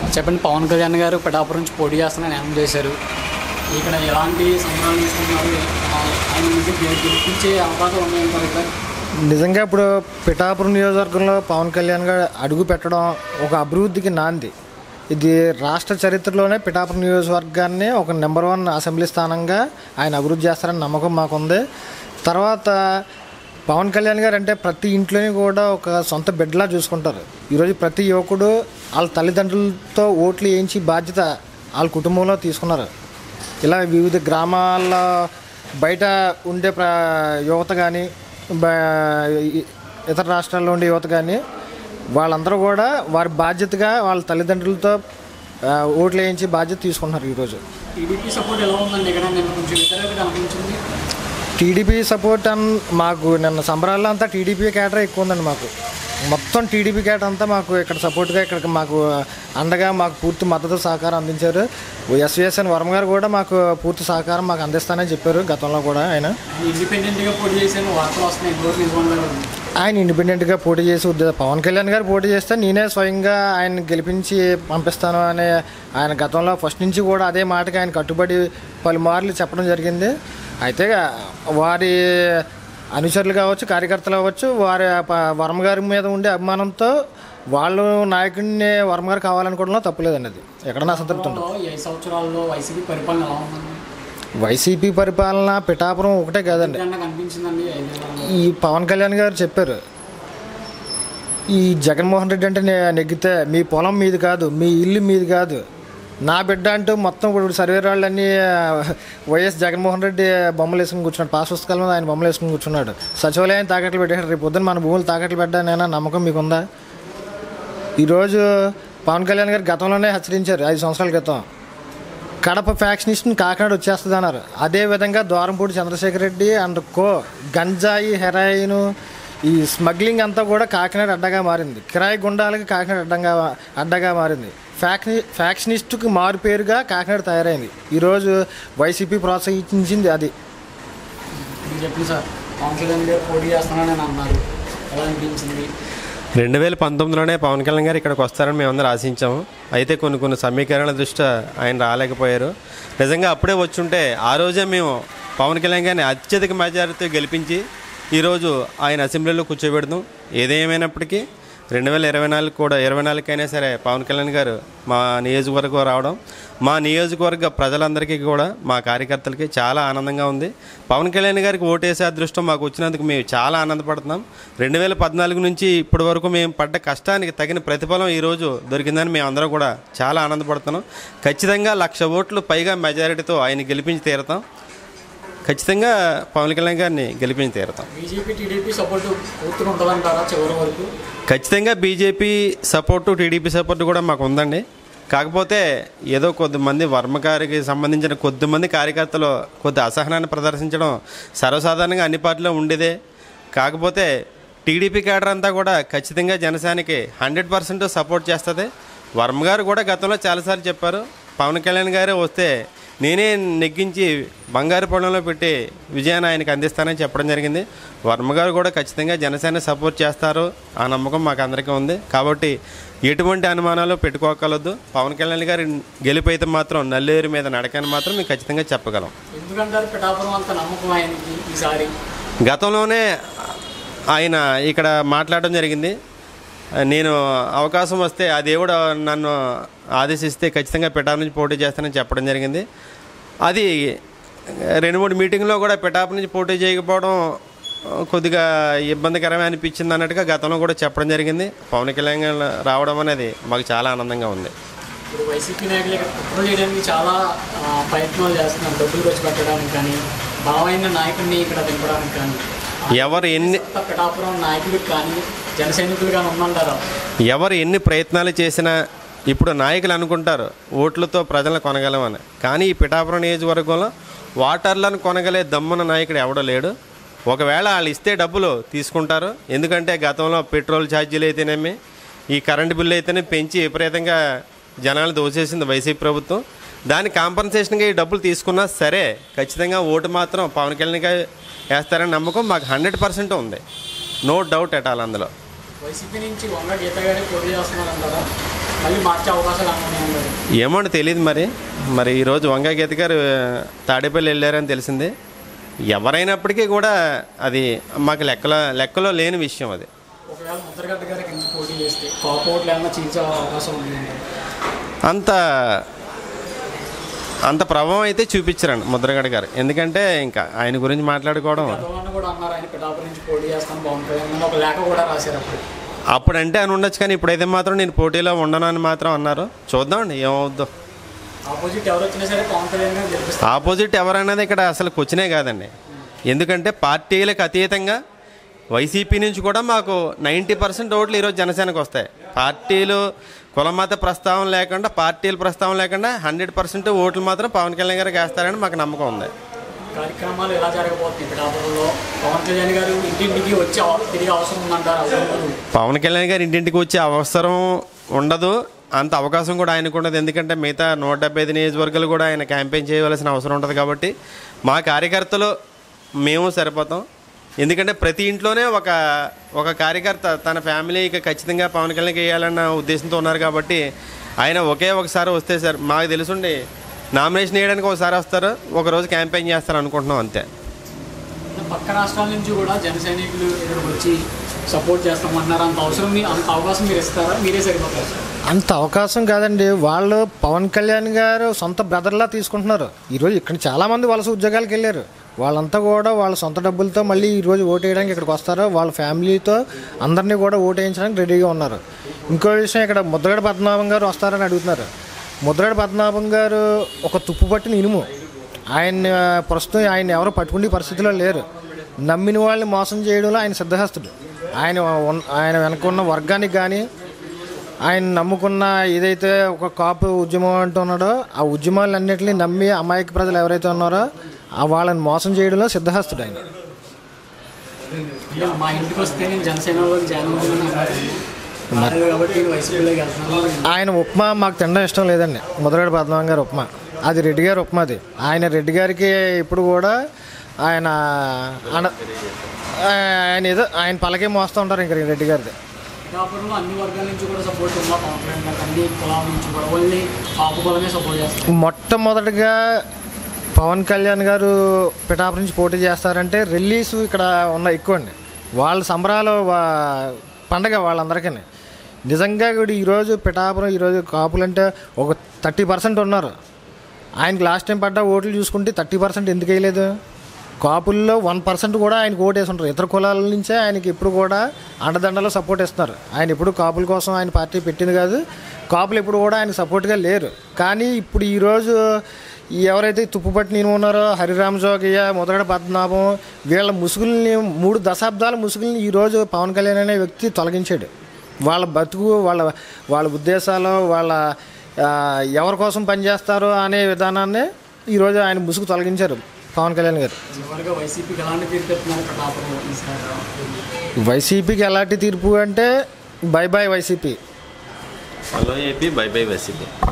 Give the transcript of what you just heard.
చెప్పండి పవన్ కళ్యాణ్ గారు పిఠాపురం నుంచి పోటీ చేస్తున్నారని అనౌన్స్ చేశారు ఇక్కడ ఎలాంటి సంబరాలు తీసుకున్నారు ఆ, ఆయన నుంచి గెలి- గెలిపించే అవకాశం ఉన్నాయంటారు ఇక్కడ నిజంగా ఇప్పుడు పిఠాపురం నియోజకవర్గంలో పవన్ కళ్యాణ్ గారు అడుగు పెట్టడం ఒక అభివృద్ధికి నాంది ఇది రాష్ట్ర చరిత్రలోనే పిఠాపురం నియోజకవర్గాన్ని ఒక నెంబర్ వన్ అసెంబ్లీ స్థానంగా ఆయన అభివృద్ధి చేస్తారని నమ్మకం మాకుంది తర్వాత పవన్ కళ్యాణ్ గారు అంటే ప్రతి ఇంట్లోని కూడా ఒక సొంత బిడ్డలా చూసుకుంటారు ఈరోజు ప్రతి యువకుడు వాళ్ళ తల్లిదండ్రులతో ఓట్లు వేయించి బాధ్యత వాళ్ళ కుటుంబంలో తీసుకున్నారు ఇలా వివిధ గ్రామాల్లో బయట ఉండే ప్ర యువత కానీ ఇతర రాష్ట్రాల్లో ఉండే యువత కానీ వాళ్ళందరూ కూడా వారి బాధ్యతగా వాళ్ళ తల్లిదండ్రులతో ఆ, ఓట్లు వేయించి బాధ్యత తీసుకుంటున్నారు ఈరోజు టీడీపీ సపోర్ట్ ఎలా ఉందండి ఇక్కడ నేను కొంచెం వ్యతిరేకత అనిపించింది టీడీపీ సపోర్ట్ అన్ మాకు నిన్న సంబరాల్లో అంతా టీడీపీ కేటర్ ఎక్కువ ఉందండి మాకు మొత్తం టీడీపీ కేటర్ అంతా మాకు ఇక్కడ సపోర్ట్గా ఇక్కడ మాకు అండగా మాకు పూర్తి మద్దతు సహకారం అందించారు ఎస్విఎస్ఎన్ వర్మ గారు కూడా మాకు పూర్తి సహకారం మాకు అందిస్తానని చెప్పారు గతంలో కూడా ఆయన ఆయన ఇండిపెండెంట్గా పోటీ చేశాను వార్తలు వస్తున్నాయి ఇంకోటి నిజమంటారు ఆయన ఇండిపెండెంట్గా పోటీ చేసి ఉద్దే- పవన్ కళ్యాణ్ గారు పోటీ చేస్తే నేనే స్వయంగా ఆయన గెలిపించి పంపిస్తాను అనే ఆయన గతంలో ఫస్ట్ నుంచి కూడా అదే మాటకి ఆయన కట్టుబడి పలుమార్లు చెప్పడం జరిగింది అయితే వారి అనుచరులు కావచ్చు కార్యకర్తలు కావచ్చు వారి ప- వర్మ గారి మీద ఉండే అభిమానంతో వాళ్ళు నాయకుడిని వర్మ గారు కావాలనుకోవడంలో తప్పులేదండి అది ఎక్కడన్నా అసంతృప్తి ఉంటుంది ఈ ఐదు సంవత్సరాల్లో వైసీపీ పరిపాలన ఎలా ఉందండి వైసీపీ పరిపాలన పిఠాపురం ఒకటే కాదండి ఎక్కడన్నా కనిపించిందండి ఈ ఐదేళ్లలో ఈ పవన్ కళ్యాణ్ గారు చెప్పారు ఈ జగన్మోహన్ రెడ్డి అంటే నే- నెగ్గితే మీ పొలం మీది కాదు మీ ఇల్లు మీది కాదు నా బిడ్డ అంటూ మొత్తం ఇప్పుడు సర్వే వాళ్ళన్నీ వైఎస్ జగన్మోహన్ రెడ్డి బొమ్మలు వేసుకుని కూర్చున్నాడు పాస్ పుస్తకాల మీద ఆయన బొమ్మలు వేసుకుని కూర్చున్నాడు సచివాలయం తాకట్లు పెట్టాడు రేపు పొద్దున్న మన భూములు తాకట్లు పెట్టానైనా నమ్మకం మీకుందా ఈరోజు పవన్ కళ్యాణ్ గారు గతంలోనే హెచ్చరించారు ఐదు సంవత్సరాల క్రితం కడప ఫ్యాక్షనిస్ట్ని కాకినాడ వచ్చేస్తుంది అన్నారు అదేవిధంగా ద్వారంపూడి చంద్రశేఖర్ రెడ్డి అండ్ కో గంజాయి హెరాయిన్ ఈ స్మగ్లింగ్ అంతా కూడా కాకినాడ అడ్డగా మారింది కిరాయి గుండాలకి కాకినాడ అడ్డంగా అడ్డగా మారింది ఫ్యాక్ని ఫ్యాక్షనిస్ట్కి మారు పేరుగా కాకినాడ తయారైంది ఈరోజు వైసీపీ ప్రోత్సహించింది అది మీరు చెప్పండి సార్ పవన్ కళ్యాణ్ గారు పోటీ చేస్తున్నానని అన్నారు ఎలా అనిపించింది రెండు వేల పంతొమ్మిదిలోనే పవన్ కళ్యాణ్ గారు ఇక్కడికి వస్తారని మేమందరం ఆశించాము అయితే కొన్ని కొన్ని సమీకరణల దృష్ట్యా ఆయన రాలేకపోయారు నిజంగా అప్పుడే వచ్చుంటే ఆ రోజే మేము పవన్ కళ్యాణ్ గారిని అత్యధిక మెజారిటీతో గెలిపించి ఈరోజు ఆయన అసెంబ్లీలో కూర్చోబెడదాం ఏదేమైనప్పటికీ రెండు వేల ఇరవై నాలుగు కూడా ఇరవై నాలుగుకైనా సరే పవన్ కళ్యాణ్ గారు మా నియోజకవర్గం రావడం మా నియోజకవర్గ ప్రజలందరికీ కూడా మా కార్యకర్తలకి చాలా ఆనందంగా ఉంది పవన్ కళ్యాణ్ గారికి ఓటేసే అదృష్టం మాకు వచ్చినందుకు మేము చాలా ఆనందపడుతున్నాం రెండు వేల పద్నాలుగు నుంచి ఇప్పటి వరకు మేము పడ్డ కష్టానికి తగిన ప్రతిఫలం ఈరోజు దొరికిందని మేము అందరం కూడా చాలా ఆనందపడుతున్నాం ఖచ్చితంగా లక్ష ఓట్లు పైగా మెజారిటీతో ఆయన గెలిపించి తీరుతాం ఖచ్చితంగా పవన్ కళ్యాణ్ గారిని గెలిపించి తీరుతాం బీజేపీ టీడీపీ సపోర్ట్ పూర్తిగా ఉంటుందంటారా చివరి వరకు ఖచ్చితంగా బీజేపీ సపోర్టు టీడీపీ సపోర్టు కూడా మాకు ఉందండి కాకపోతే ఏదో కొద్దిమంది వర్మ గారికి సంబంధించిన కొద్దిమంది కార్యకర్తలు కొద్ది అసహనాన్ని ప్రదర్శించడం సర్వసాధారణంగా అన్ని పార్టీలో ఉండేదే కాకపోతే టీడీపీ కేడర్ అంతా కూడా ఖచ్చితంగా జనసేనకి హండ్రెడ్ పర్సెంట్ సపోర్ట్ చేస్తుంది వర్మ గారు కూడా గతంలో చాలాసార్లు చెప్పారు పవన్ కళ్యాణ్ గారే వస్తే నేనే నెగ్గించి బంగారు పొలంలో పెట్టి విజయాన్ని ఆయనకి అందిస్తానని చెప్పడం జరిగింది వర్మ గారు కూడా ఖచ్చితంగా జనసేన సపోర్ట్ చేస్తారు ఆ నమ్మకం మాకు అందరికీ ఉంది కాబట్టి ఎటువంటి అనుమానాలు పెట్టుకోగలదు పవన్ కళ్యాణ్ గారి గెలుపు అయితే మాత్రం నల్లేరు మీద నడకని మాత్రం మేము ఖచ్చితంగా చెప్పగలం ఎందుకంటారు పిఠాపురం అంత నమ్మకం ఆయనకి ఈసారి గతంలోనే ఆయన ఇక్కడ మాట్లాడడం జరిగింది నేను అవకాశం వస్తే ఆ దేవుడు నన్ను ఆదేశిస్తే ఖచ్చితంగా పిఠాపు నుంచి పోటీ చేస్తానని చెప్పడం జరిగింది అది రెండు మూడు మీటింగ్లో కూడా పిఠాపు నుంచి పోటీ చేయకపోవడం కొద్దిగా ఇబ్బందికరమే అనిపించింది అన్నట్టుగా గతంలో కూడా చెప్పడం జరిగింది పవన్ కళ్యాణ్ గారు రావడం అనేది మాకు చాలా ఆనందంగా ఉంది ఇప్పుడు వైసీపీ నాయకులు ఇక్కడ కుట్రలు చేయడానికి చాలా ఆ, ప్రయత్నాలు చేస్తున్నారు డబ్బులు ఖర్చు పెట్టడానికి కానీ బలమైన నాయకుడిని ఇక్కడ దింపడానికి కానీ ఎవరు ఎన్ని కొత్త పిఠాపురం నాయకుడికి కానీ జన సైనికులు కానీ ఉందంటారా ఎవరు ఎన్ని ప్రయత్నాలు చేసినా ఇప్పుడు నాయకులు అనుకుంటారు ఓట్లతో ప్రజలను కొనగలమని కానీ ఈ పిఠాపురం నియోజకవర్గంలో వాటర్లను కొనగలే దమ్మున నాయకుడు ఎవడో లేడు ఒకవేళ వాళ్ళు ఇస్తే డబ్బులు తీసుకుంటారు ఎందుకంటే గతంలో పెట్రోల్ ఛార్జీలు అయితేనేమి ఈ కరెంటు బిల్లు అయితేనే పెంచి విపరీతంగా జనాలు దోచేసింది వైసీపీ ప్రభుత్వం దాని కాంపన్సేషన్గా ఈ డబ్బులు తీసుకున్నా సరే ఖచ్చితంగా ఓటు మాత్రం పవన్ కళ్యాణ్ గారు వేస్తారని నమ్మకం మాకు హండ్రెడ్ పర్సెంట్ ఉంది నో డౌట్ ఎట్ ఆల్ అందులో వైసీపీ నుంచి వంగ గీత గారి పోటీ చేస్తున్నారంటారా మళ్ళీ మార్చే అవకాశాలు ఏమైనా ఉన్నాయి ఏమో తెలియదు మరి మరి ఈరోజు వంగా గీత గారు తాడేపల్లి వెళ్ళారని తెలిసింది ఎవరైనప్పటికీ కూడా అది మాకు లెక్కలో లెక్కలో లేని విషయం అది ఒకవేళ ముద్రగడ్డ గారి కింద పోటీ చేస్తే కాప్ ఓట్లు ఏమైనా చీల్చే అవకాశం ఉంది అంత అంత ప్రభావం అయితే చూపించరండి ముద్రగడ గారు ఎందుకంటే ఇంకా ఆయన గురించి మాట్లాడుకోవడం గతంలో కూడా అన్నారు ఆయన పిఠాపురం నుంచి పోటీ చేస్తాను బాగుంటుంది అని ఒక లేఖ కూడా రాశారు అప్పుడు అప్పుడంటే అని ఉండొచ్చు కానీ ఇప్పుడైతే మాత్రం నేను పోటీలో ఉండను అని మాత్రం అన్నారు చూద్దామండి ఏమవుద్దో ఆపోజిట్ ఎవరు వచ్చినా సరే పవన్ కళ్యాణ్ గారు గెలిపిస్తారు ఆపోజిట్ ఎవరన్నది ఇక్కడ అసలు క్వశ్చనే కాదండి ఎందుకంటే పార్టీలకు అతీతంగా వైసీపీ నుంచి కూడా మాకు నైంటీ పర్సెంట్ ఓట్లు ఈరోజు జనసేనకు వస్తాయి పార్టీలు కులమత ప్రస్తావన లేకుండా పార్టీల ప్రస్తావన లేకుండా హండ్రెడ్ పర్సెంట్ ఓట్లు మాత్రం పవన్ కళ్యాణ్ గారికి వేస్తారని మాకు నమ్మకం ఉంది కార్యక్రమాలు ఎలా జరగబోతున్నాయి పిఠాపురంలో పవన్ కళ్యాణ్ గారు ఇంటింటికి వచ్చి అవ- తిరిగి అవసరం ఉందంటారు అవును. పవన్ కళ్యాణ్ గారు ఇంటింటికి వచ్చే అవసరం ఉండదు అంత అవకాశం కూడా ఆయనకు ఉండదు ఎందుకంటే మిగతా నూట డెబ్బై ఐదు నియోజకవర్గాలు కూడా ఆయన క్యాంపెయిన్ చేయవలసిన అవసరం ఉంటుంది కాబట్టి మా కార్యకర్తలు మేము సరిపోతాం ఎందుకంటే ప్రతి ఇంట్లోనే ఒక ఒక కార్యకర్త తన ఫ్యామిలీకి ఖచ్చితంగా పవన్ కళ్యాణ్కి వేయాలన్న ఉద్దేశంతో ఉన్నారు కాబట్టి ఆయన ఒకే ఒకసారి వస్తే సార్ మాకు తెలుసుండి నామినేషన్ వేయడానికి ఒకసారి వస్తారు ఒకరోజు క్యాంపెయిన్ చేస్తారు అనుకుంటున్నాం అంతే పక్క రాష్ట్రాల నుంచి కూడా జన సైనికులు ఇక్కడికి వచ్చి సపోర్ట్ చేస్తామన్నారు అంత అవసరం మీ- అంత అవకాశం మీరు ఇస్తారా మీరే సరిపోతారు సార్ అంత అవకాశం కాదండి వాళ్ళు పవన్ కళ్యాణ్ గారు సొంత బ్రదర్లా తీసుకుంటున్నారు ఈరోజు ఇక్కడ చాలామంది వలస ఉద్యోగాలకు వెళ్ళారు వాళ్ళంతా కూడా వాళ్ళ సొంత డబ్బులతో మళ్ళీ ఈరోజు ఓటు వేయడానికి ఇక్కడికి వస్తారు వాళ్ళ ఫ్యామిలీతో అందరినీ కూడా ఓటు వేయించడానికి రెడీగా ఉన్నారు ఇంకో విషయం ఇక్కడ ముద్రగడ పద్మనాభం గారు వస్తారని అడుగుతున్నారు ముద్రగడ పద్మనాభం గారు ఒక తుప్పు పట్టిన ఇనుము ఆయన ప్రస్తుతం ఆయన ఎవరు పట్టుకునే పరిస్థితిలో లేరు నమ్మిన వాళ్ళని మోసం చేయడంలో ఆయన సిద్ధహస్తుడు ఆయన ఉన్న- ఆయన వెనక ఉన్న వర్గానికి కానీ ఆయన నమ్ముకున్న ఏదైతే ఒక కాపు ఉద్యమం అంటున్నాడో ఆ ఉద్యమాలన్నింటినీ నమ్మి అమాయక ప్రజలు ఎవరైతే ఉన్నారో ఆ వాళ్ళని మోసం చేయడంలో సిద్ధహస్తుడు ఆయన అంటే మా ఇంటికి వస్తే నేను జనసేనలో జాయిన్ అవుతానని అన్నారు అన్నారు కాబట్టి నేను వైసీపీలోకి వెళ్తున్నాను ఆయన ఉప్మా మాకు తినడం ఇష్టం లేదండి ముదరగడ పద్మనాభం గారి ఉప్మా అది రెడ్డి గారి ఉప్మాది ఆయన రెడ్డి గారికి ఇప్పుడు కూడా ఆయన అన- ఆయన ఏదో ఆయన పలకే మోస్తూ ఉంటారు ఇంక రెడ్డి గారిది పిఠాపురంలో అన్ని వర్గాల నుంచి కూడా సపోర్ట్ ఉందా పవన్ కళ్యాణ్ గారికి అన్ని కులాల నుంచి కూడా ఓన్లీ కాపు కులమే సపోర్ట్ చేస్తారు మొట్టమొదటిగా పవన్ కళ్యాణ్ గారు పిఠాపురం నుంచి పోటీ చేస్తారంటే రిలీజ్ ఇక్కడ ఉన్న ఎక్కువ అండి వాళ్ళ సంబరాలు వా- పండగ వాళ్ళందరికీ నిజంగా కూడా ఈరోజు పిఠాపురం ఈరోజు కాపులు అంటే ఒక థర్టీ పర్సెంట్ ఉన్నారు ఆయనకి లాస్ట్ టైం పడ్డ ఓట్లు చూసుకుంటే థర్టీ పర్సెంట్ ఎందుకు వేయలేదు కాపుల్లో వన్ పర్సెంట్ కూడా ఆయనకు ఓటు వేసుంటారు ఇతర కులాల నుంచే ఆయనకి ఇప్పుడు కూడా అండదండలో సపోర్ట్ ఇస్తున్నారు ఆయన ఇప్పుడు కాపుల కోసం ఆయన పార్టీ పెట్టింది కాదు కాపులు ఇప్పుడు కూడా ఆయన సపోర్ట్గా లేరు కానీ ఇప్పుడు ఈరోజు ఈ ఎవరైతే తుప్పుపట్టి నేను ఉన్నారో హరిరామ్ జోగయ్య మొదటి పద్మనాభం వీళ్ళ ముసుగుల్ని మూడు దశాబ్దాల ముసుగుల్ని ఈరోజు పవన్ కళ్యాణ్ అనే వ్యక్తి తొలగించాడు వాళ్ళ బతుకు వాళ్ళ వాళ్ళ ఉద్దేశాలు వాళ్ళ ఆ, ఎవరి కోసం పనిచేస్తారో అనే విధానాన్ని ఈరోజు ఆయన ముసుగు తొలగించారు పవన్ కళ్యాణ్ గారు చివరిగా వైసీపీకి ఎలాంటి తీర్పు పెడుతున్నారు పిఠాపురం ఈసారి వైసీపీకి ఎలాంటి తీర్పు అంటే bye bye YCP hello AP bye bye YCP